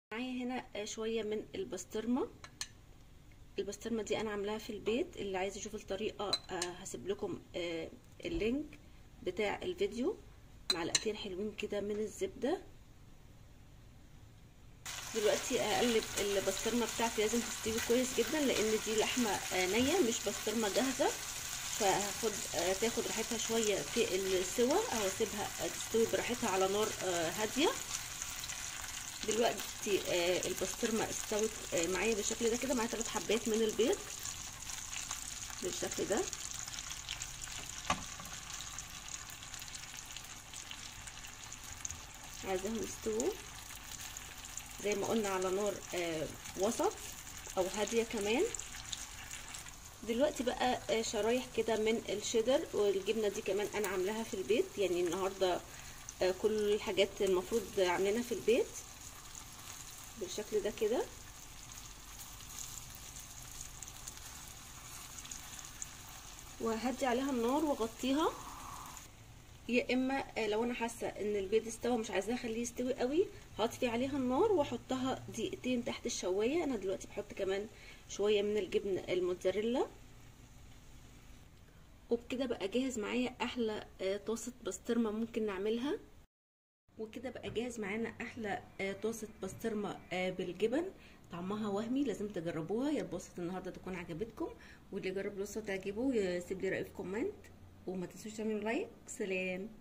معايا هنا شويه من البسطرمه البسطرمه دي انا عاملاها في البيت اللي عايز يشوف الطريقه هسيب لكم اللينك بتاع الفيديو معلقتين حلوين كده من الزبده دلوقتي اقلب البسطرمه بتاعتي لازم تستوي كويس جدا لان دي لحمه نيه مش بسطرمه جاهزه فهاخد تاخد راحتها شويه في السوا او اسيبها تستوي براحتها على نار هاديه دلوقتي البسطرمه استوت معايا بالشكل ده كده معايا ثلاث حبات من البيض بالشكل ده عايزاهم يستووا زي ما قلنا على نار وسط او هاديه كمان دلوقتي بقى شرايح كده من الشيدر والجبنه دي كمان انا عاملاها في البيت يعني النهارده كل الحاجات المفروض عاملينها في البيت بالشكل ده كده وهدي عليها النار واغطيها يا اما لو انا حاسه ان البيض استوى مش عايزاه اخليه يستوي قوي هطفي عليها النار واحطها دقيقتين تحت الشوايه انا دلوقتي بحط كمان شويه من الجبن الموتزاريلا وبكده بقى جاهز معايا احلى طاسه بسطرمه ممكن نعملها وكده بقى جاهز معانا احلى طاسه بسطرمه بالجبن طعمها وهمي لازم تجربوها يا الوصفه النهارده تكون عجبتكم واللي جرب الوصفه تعجبه يسيب لي رايه في كومنت وما تنسوش تعملوا لايك سلام